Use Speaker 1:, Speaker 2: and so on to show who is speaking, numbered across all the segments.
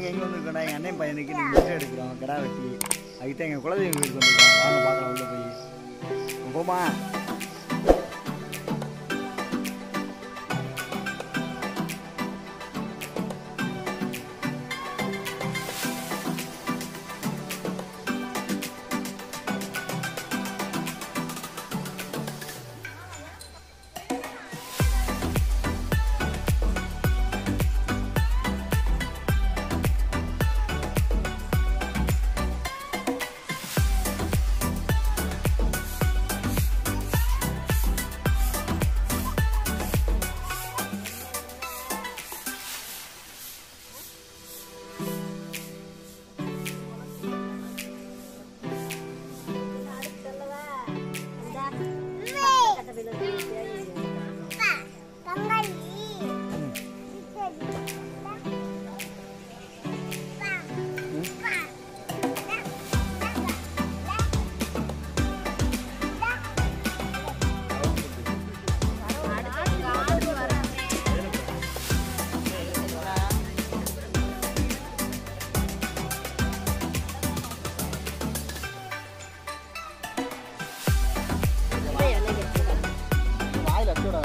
Speaker 1: நாங்கள் எங்கே வந்திருக்கோம்னா எங்கள் அண்ணன் பையனுக்கு இன்னைக்கு பிச்சை எடுக்கிறோம் கடா வெட்டி அதுக்கு தான் எங்கள் குலதெய்வம் வீட்டுக்கு வந்திருக்கோம் வாங்க பார்க்கலாம் உள்ள போய் போமா வாயில் அடிச்சு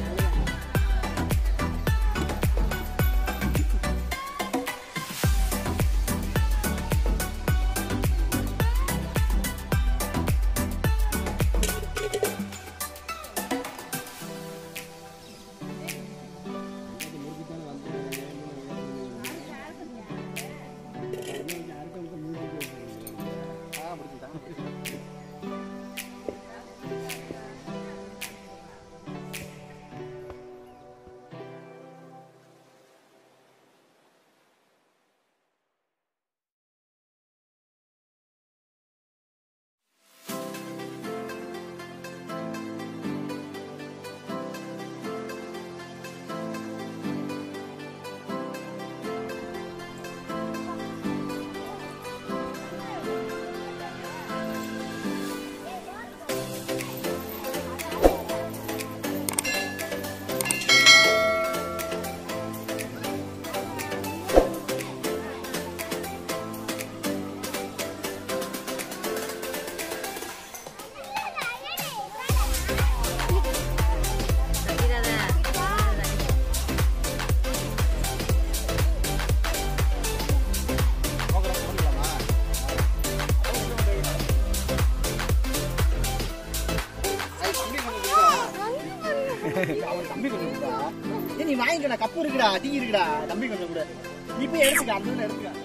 Speaker 1: அவன் தம்பி கொஞ்சம் கொடுடா ஏய், நீ வாங்கிக்கடா கப்பு இருக்குடா டீ இருக்குடா தம்பி கொஞ்சம் கூட நீ போய் எடுத்துக்க அந்த இதுல எடுத்துக்க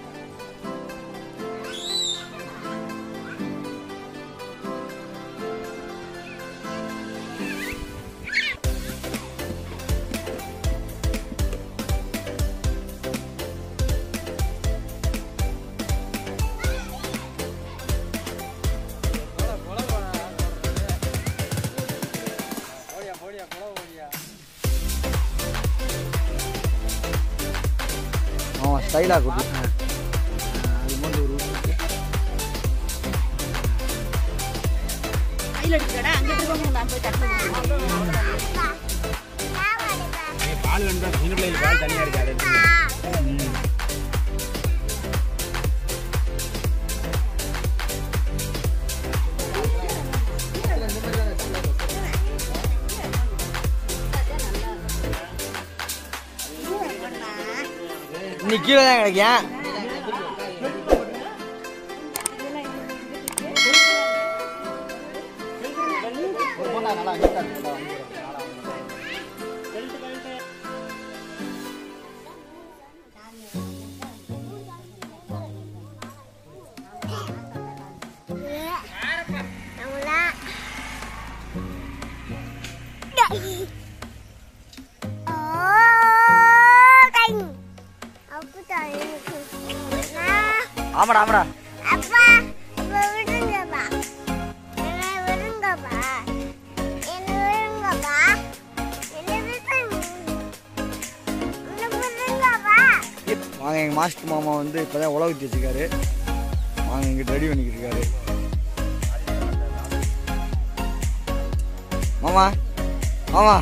Speaker 1: அவன் ஸ்டைலாக குட்டி அது மாதிரி ஒரு
Speaker 2: கையில் எடுத்துக்கடா அங்கே போங்க நான் போய் தட்டு
Speaker 3: பால் வேணுதா சின்ன பிள்ளைங்க பால் தனியா இருக்கு அதை எடுத்து.
Speaker 1: நீ கீழே தான் கிடைக்கியா ஒரு போண்டா நல்லா நீட்டா இருக்கு. நல்லா வாங்கிக்கிறேன். நல்லா வாங்கிக்கிறேன். ஆமாடா ஆமாடா
Speaker 4: அப்பா இப்ப விடுங்கப்பா என்ன விடுங்கப்பா என்ன விடுங்கப்பா என்ன விடுங்க என்ன விடுங்கப்பா
Speaker 1: வாங்க எங்கள் மாஸ்டர் மாமா வந்து இப்போதான் உலகத்தி வச்சுருக்காரு வாங்க எங்கிட்ட ரெடி பண்ணிக்கிட்டு இருக்காரு மாமா மாமா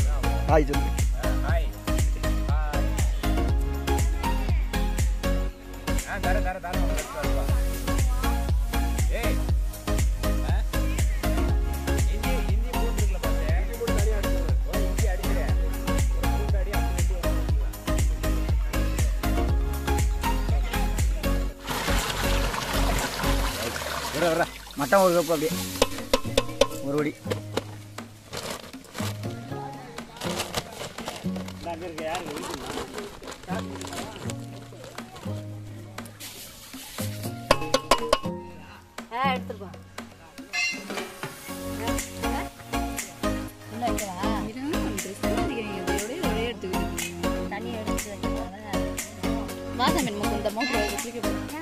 Speaker 1: ஹாய் சொல்லு விட விட மட்டன் ஒரு கப்பு அப்படியே ஒரு படி
Speaker 2: ஆ எடுத்துருப்பா உள்ள வைக்கவா தண்ணி எடுத்து வைக்கிறதா வாசம் நம்ம இந்த மோட்டர் குளிக்க போகிறோம்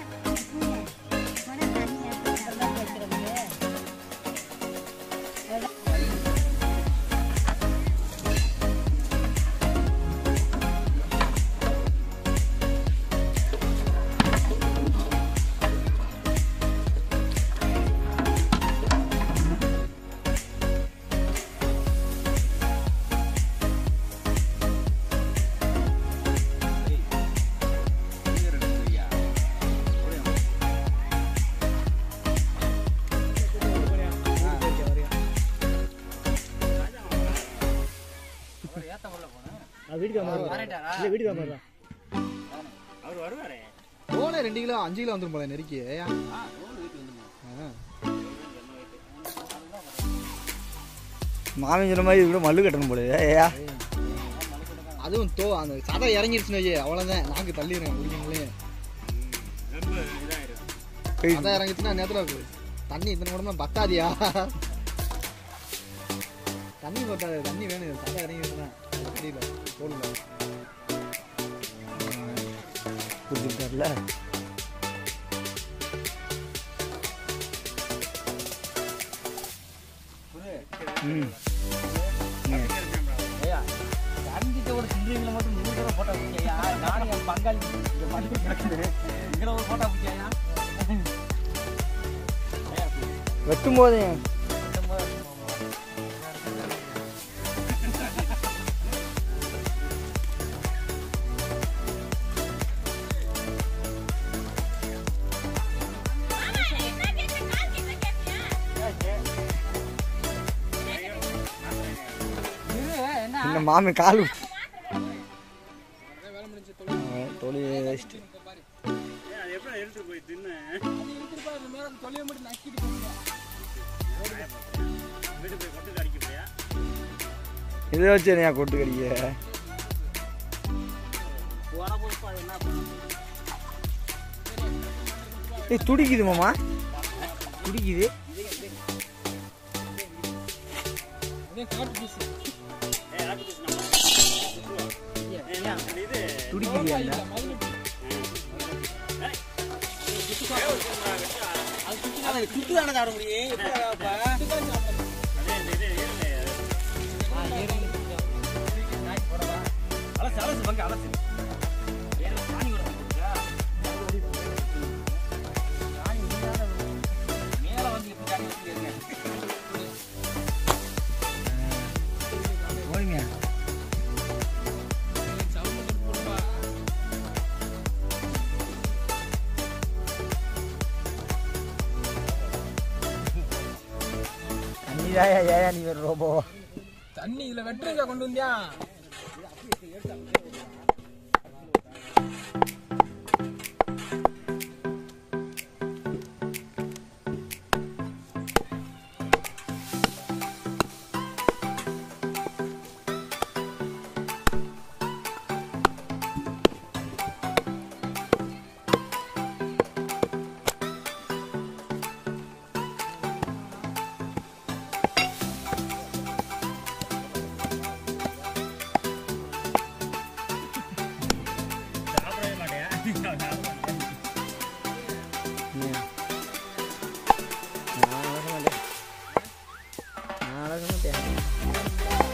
Speaker 1: வீட்டுக்கு வந்து வீட்டுக்கு வந்து
Speaker 3: அவர் வருவாரே
Speaker 5: போல ரெண்டு கிலோ அஞ்சு கிலோ வந்துரும் போல நெருக்கி ஆ.
Speaker 1: மாமி சொன்ன மாதிரி கூட மல்லு கட்டணும் போல ஏயா
Speaker 5: அதுவும் தோ அந்த சதை இறங்கிருச்சுன்னு வையே அவ்வளவுதான் நாக்கு தள்ளிடுறேன் குடிக்கங்களே
Speaker 3: ரொம்ப இதாயிரும்
Speaker 5: சதை இறங்கிச்சுன்னா நேரத்துல தண்ணி இத்தனை கூட பத்தாதியா தண்ணி பத்தாது தண்ணி வேணும் சதை இறங்கிருச்சுன்னா தெரியல போடல
Speaker 1: கொடுத்துருக்காருல ம்
Speaker 3: ஐயா அஞ்சிட்ட ஒரு சில்லறைகளை மட்டும் நூறு தடவை போட்டோ பிடிக்கையா நானும் என் பங்காளி இங்க பண்ணி கிடக்குது இங்கே ஒரு போட்டோ பிடிக்கையா
Speaker 1: வெட்டும் போதே இந்த மாமி கால் தொழில் வேஸ்ட்டு
Speaker 3: அது எப்படி எடுத்துட்டு போய் தின்னு வீட்டு போய் கொட்டு அடிக்க முடியா
Speaker 1: இதை வச்சு என்னையா கொட்டு கடிக்க
Speaker 3: போன பொறுப்பு அது என்ன பண்ணும்
Speaker 1: ஏய் துடிக்குது மாமா துடிக்குது
Speaker 3: ஏய் ஆட்டு பீஸ் நம்ம இது
Speaker 1: துடிக்குது அந்த
Speaker 3: அதை சுட்டு தானே சாப்பிட முடியும் அதே இந்த இது ஈரல் அலசு அலசு பங்கு அலசு ஈரல் சாணி உரம் போட்டுருக்கா? சாணி இல்லாத மேல வந்து எப்படி சாணி வச்சுருக்கீங்க
Speaker 1: ஓடுங்க தண்ணிதாயா ஏயா நீ ஒரு ரோபோ
Speaker 5: தண்ணி இதுல வெட்டுறீங்க கொண்டு வந்தியா
Speaker 3: சாப்பிடவே மாட்டியா
Speaker 1: நான் அழக மாட்டேன் நான் அழக மாட்டேன்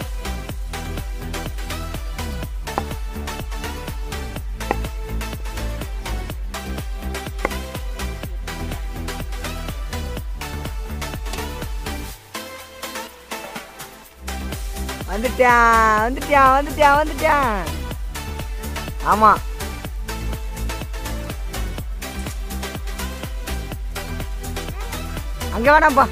Speaker 1: வந்துட்டான் வந்துட்டான் வந்துட்டான் வந்துட்டான் ஆமா அங்க வேணாம்ப்பா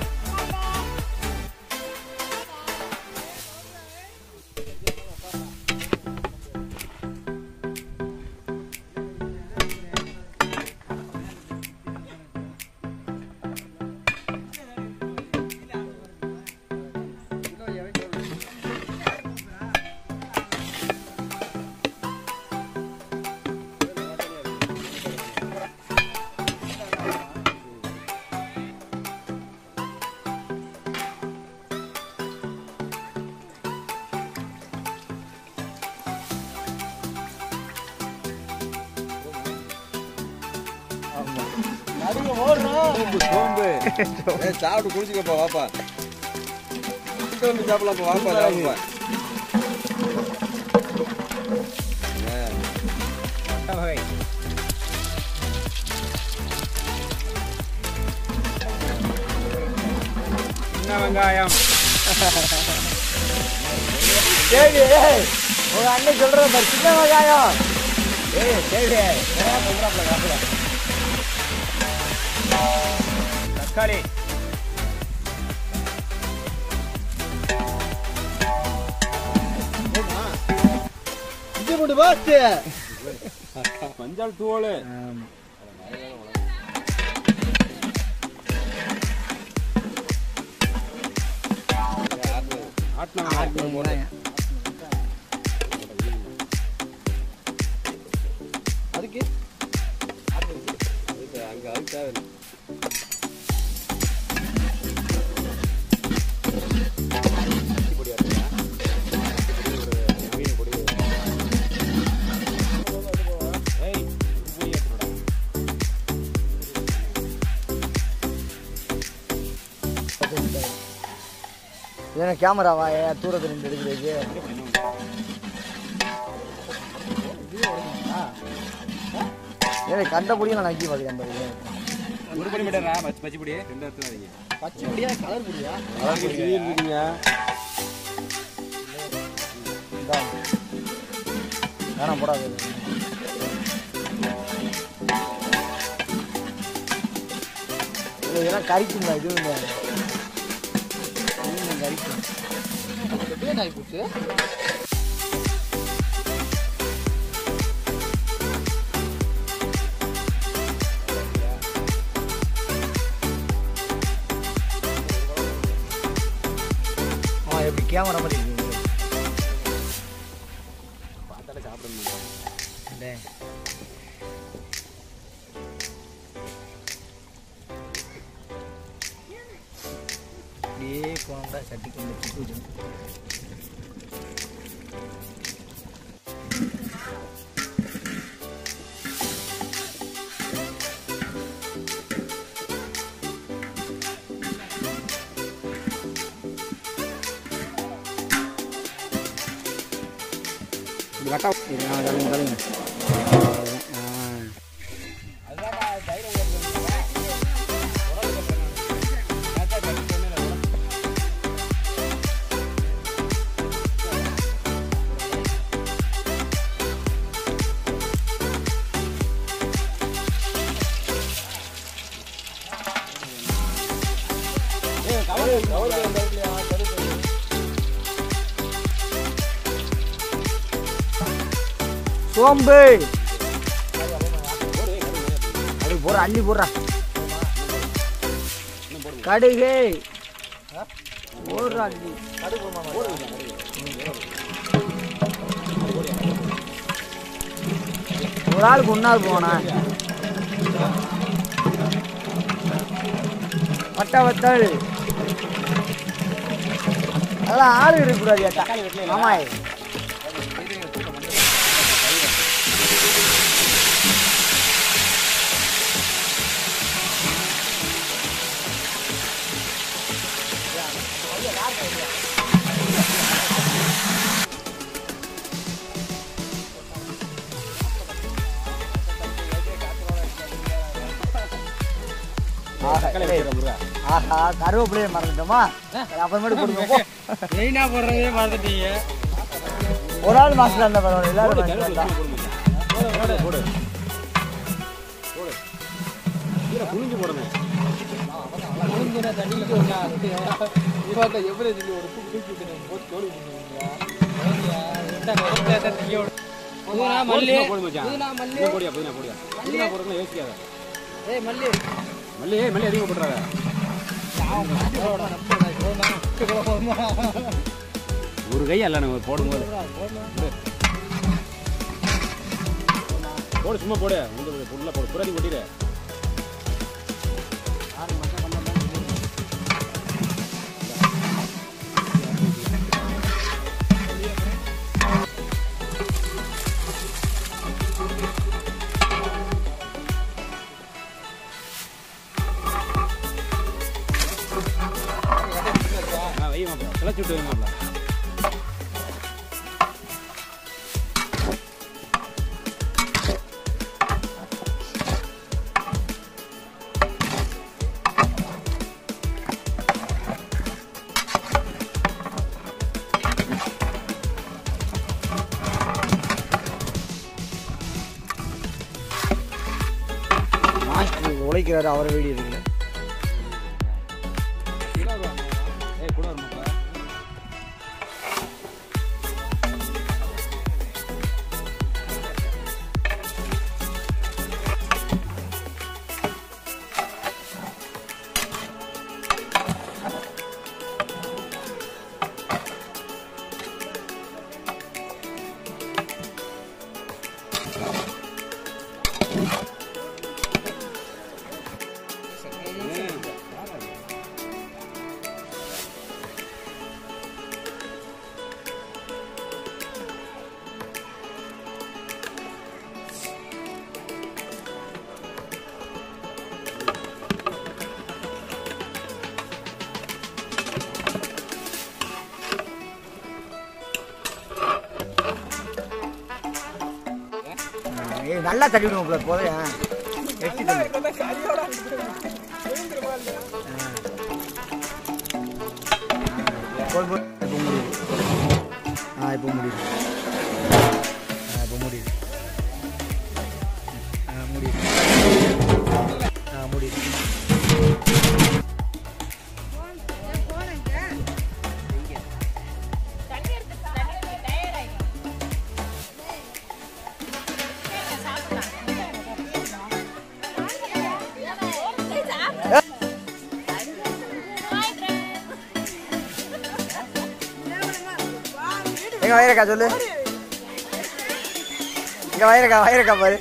Speaker 3: சோம்பு
Speaker 6: ஏய், சாப்பிட்டு குடிச்சுக்கப்பா வாப்பா சிக்கன் வந்து சாப்பிடலாம்ப்பா வாப்பா சாப்பிடுப்பா
Speaker 3: வகை சின்ன வெங்காயம்
Speaker 1: கேள்வி ஏய் உங்க அண்ணன் சொல்றத பாரு சின்ன வெங்காயம் ஏய் கேள்வி
Speaker 3: தக்காளி
Speaker 5: இஞ்சி பூண்டு பாத்து
Speaker 6: மஞ்சள் தூள்
Speaker 5: அதுக்கு
Speaker 6: அங்க அதுக்கு தேவை
Speaker 1: ஏன்னா கேமராவா ஏன் தூரத்தில் நின்று எடுக்கிறதுக்கு ஏன்னா கண்டபடியும் நான் நக்கி பார்க்குறேன் பாருங்க
Speaker 6: ஒரு படி மட்டும் பச்சை பச்சை பொடி ரெண்டு இடத்துல வைங்க
Speaker 5: பச்சை பொடியா கலர் பொடியா
Speaker 6: இருக்கீங்க
Speaker 1: இந்தா. வேணாம் போடாது இதெல்லாம் கறிக்குங்களா இது இல்லை கறிக்கும்
Speaker 5: எப்படியே நாய் போச்சு
Speaker 1: ஆ எப்படி கேமரா மாதிரி இருக்கு
Speaker 6: பார்த்தாலே சாப்பிடணும்
Speaker 1: டேய். அப்படியே போனோம்டா சட்டி கொண்டு சுட்டு வச்சிடும் இது கட்டா இது நான் தள்ளுங்க தள்ளுங்க ஆ சோம்பு அது போடுற அள்ளி போடுறா கடுகு போடுறா அள்ளி ஒரு ஆளுக்கு ஒன்றாவது போனா வட்ட வத்தல் அதெல்லாம் ஆளு இருக்கக்கூடாது ஏட்டா ஆமாய் ஆஹா கருவேப்பிலையே மறந்துட்டோமா அப்புறமேட்டு கொடுங்க போ.
Speaker 3: மெயினா போடுறதே மறந்துட்டீங்க
Speaker 1: ஒரு ஆள் மாஸ்டர் இருந்தா பரவாயில்ல எல்லாரும் மாஸ்டர் இருந்தா
Speaker 6: போடு போடு கீரை புழிஞ்சு போடணும்
Speaker 5: முடிஞ்சின தண்ணியில் இவங்க எப்படி சொல்லி ஒரு பூ தூக்கி விட்டு போட்டு தோல்
Speaker 3: புதினா மல்லி
Speaker 6: போடு மச்சான்
Speaker 5: புதினா மல்லி
Speaker 6: புதினா போடியா புதினா போடியா புதினா போடுறதுல யோசிக்காத
Speaker 5: ஏய் மல்லி
Speaker 6: மல்லி ஏய் மல்லி அதிகமாக போட்டுறாத ஒரு கை அல்ல நம்ம போடும்போது போடு சும்மா போடு உங்களுக்கு உள்ள போடு புறாதி கொட்டிடு
Speaker 3: வை மாப்பிள கிளச்சி விட்டு வை மாப்பிள
Speaker 1: மாஸ்டர் உழைக்கிறாரு அவரை வீடியோ இருக்குல்ல
Speaker 3: ஏய் கூட வரும் மாப்பிள
Speaker 1: ஏய் நல்லா தட்டி விடுவோம் போதையா எட்டி தள்ளு. ஆ. போய் போய் இப்போ முடியுது ஆ இப்போ முடியுது ஆ இப்போ முடியுது ஆ முடியுது ஆ முடியுது எங்க வயிறக்கா சொல்லு இங்க வயிறக்கா வயிறக்கா பாரு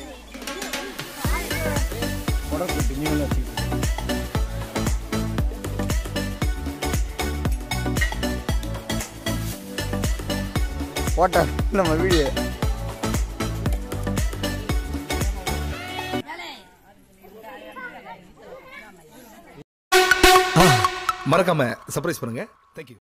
Speaker 1: போட்ட நம்ம வீடியோ
Speaker 7: மறக்காம சர்ப்ரைஸ் பண்ணுங்க